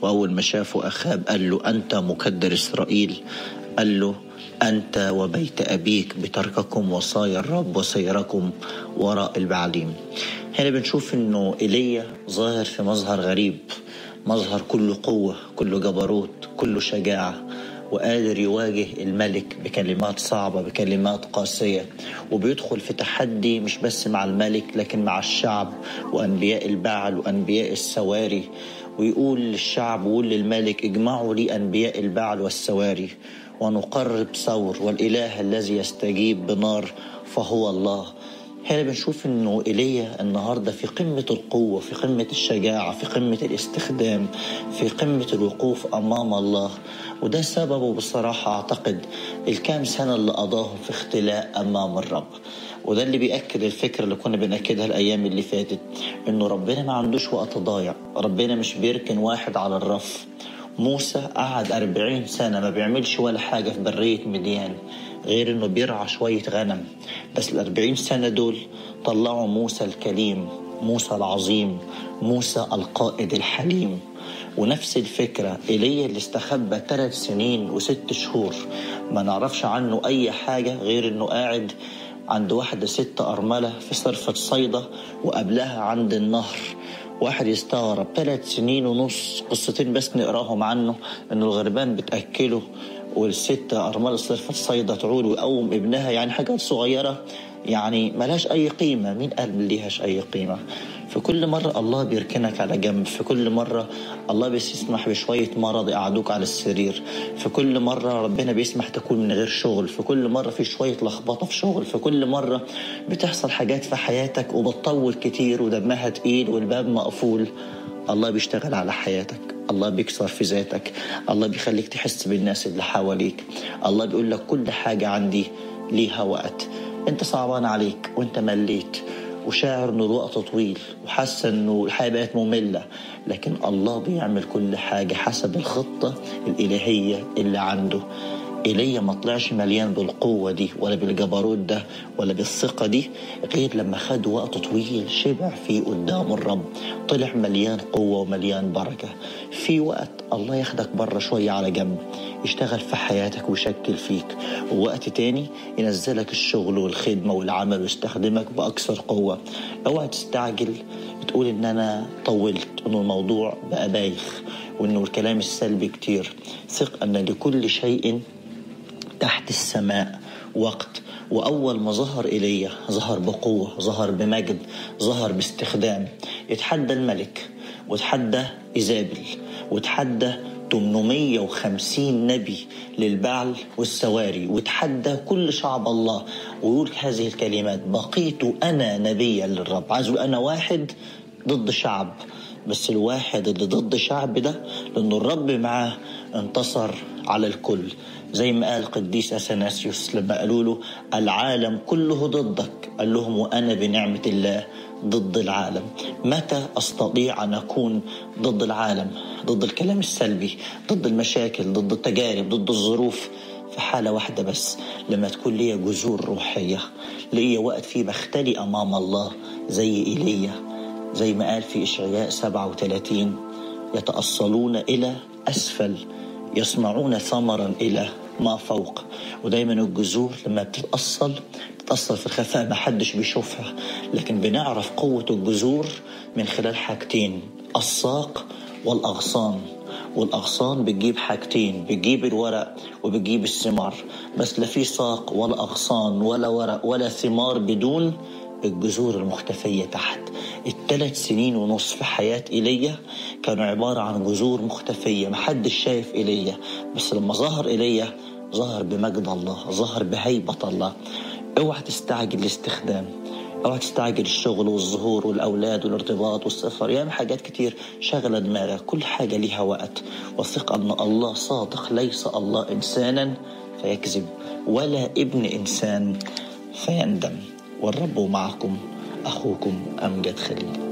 وأول ما شافه أخاب قال له أنت مكدر إسرائيل قال له أنت وبيت أبيك بترككم وصايا الرب وسيركم وراء البعليم هنا بنشوف أنه إيليا ظاهر في مظهر غريب مظهر كله قوة كله جبروت كله شجاعة وقادر يواجه الملك بكلمات صعبة بكلمات قاسية وبيدخل في تحدي مش بس مع الملك لكن مع الشعب وأنبياء البعل وأنبياء السواري ويقول للشعب ويقول للملك اجمعوا لي أنبياء البعل والسواري ونقرب ثور والإله الذي يستجيب بنار فهو الله هنا بنشوف انه ايليا النهارده في قمه القوه في قمه الشجاعه في قمه الاستخدام في قمه الوقوف امام الله وده سببه بصراحه اعتقد الكام سنه اللي قضاهم في اختلاء امام الرب وده اللي بيأكد الفكرة اللي كنا بنأكدها الأيام اللي فاتت إنه ربنا ما عندوش وقت ضايع ربنا مش بيركن واحد على الرف موسى قعد أربعين سنة ما بيعملش ولا حاجة في برية مديان غير انه بيرعى شوية غنم بس الأربعين سنة دول طلعوا موسى الكليم موسى العظيم موسى القائد الحليم ونفس الفكرة إيليا اللي استخبى ثلاث سنين وست شهور ما نعرفش عنه أي حاجة غير إنه قاعد عند واحدة ست أرملة في صرفة صيدا وقبلها عند النهر واحد يستغرب ثلاث سنين ونص قصتين بس نقراهم عنه انه الغربان بتاكله والست ارمله صرفة الصيدة تعول ويقوم ابنها يعني حاجات صغيره يعني ملهاش اي قيمه مين قال ليهاش اي قيمه في كل مرة الله بيركنك على جنب في كل مرة الله بيسمح بشوية مرض يقعدوك على السرير في كل مرة ربنا بيسمح تكون من غير شغل في كل مرة في شوية لخبطة في شغل في كل مرة بتحصل حاجات في حياتك وبتطول كتير ودمها تقيل والباب مقفول الله بيشتغل على حياتك الله بيكسر في ذاتك الله بيخليك تحس بالناس اللي حواليك الله بيقول لك كل حاجة عندي ليها وقت انت صعبان عليك وانت مليت وشاعر انه الوقت طويل وحاسه انه الحياه بقت ممله لكن الله بيعمل كل حاجه حسب الخطه الالهيه اللي عنده ايليا ما طلعش مليان بالقوه دي ولا بالجبروت ده ولا بالثقه دي غير لما خد وقت طويل شبع فيه قدام الرب طلع مليان قوه ومليان بركه في وقت الله ياخدك بره شويه على جنب يشتغل في حياتك ويشكل فيك ووقت تاني ينزلك الشغل والخدمة والعمل ويستخدمك بأكثر قوة اوعى تستعجل تقول ان انا طولت انه الموضوع بقى بايخ وانه الكلام السلبي كتير ثق ان لكل شيء تحت السماء وقت وأول ما ظهر إيليا ظهر بقوة ظهر بمجد ظهر باستخدام يتحدى الملك وتحدى إيزابل وتحدى 850 نبي للبعل والسواري وتحدى كل شعب الله ويقول هذه الكلمات بقيت أنا نبيا للرب عايز أنا واحد ضد شعب بس الواحد اللي ضد شعب ده لأنه الرب معاه انتصر على الكل زي ما قال قديس أثناسيوس لما قالوا له العالم كله ضدك قال لهم وأنا بنعمة الله ضد العالم متى أستطيع أن أكون ضد العالم ضد الكلام السلبي ضد المشاكل ضد التجارب ضد الظروف في حالة واحدة بس لما تكون لي جذور روحية ليا وقت فيه بختلي أمام الله زي إيليا زي ما قال في إشعياء 37 يتأصلون إلى أسفل يصنعون ثمرا إلى ما فوق ودايما الجذور لما بتتأصل بتتأصل في الخفاء ما حدش بيشوفها لكن بنعرف قوة الجذور من خلال حاجتين الساق والأغصان والأغصان بتجيب حاجتين بتجيب الورق وبتجيب الثمار بس لا في ساق ولا أغصان ولا ورق ولا ثمار بدون الجذور المختفية تحت الثلاث سنين ونص في حياة إيليا كانوا عبارة عن جذور مختفية محدش شايف إيليا بس لما ظهر إيليا ظهر بمجد الله ظهر بهيبة الله اوعى تستعجل الاستخدام اوعى تستعجل الشغل والظهور والاولاد والارتباط والسفر ياما حاجات كتير شغله دماغك كل حاجه ليها وقت وثق ان الله صادق ليس الله انسانا فيكذب ولا ابن انسان فيندم والرب معكم اخوكم امجد خليل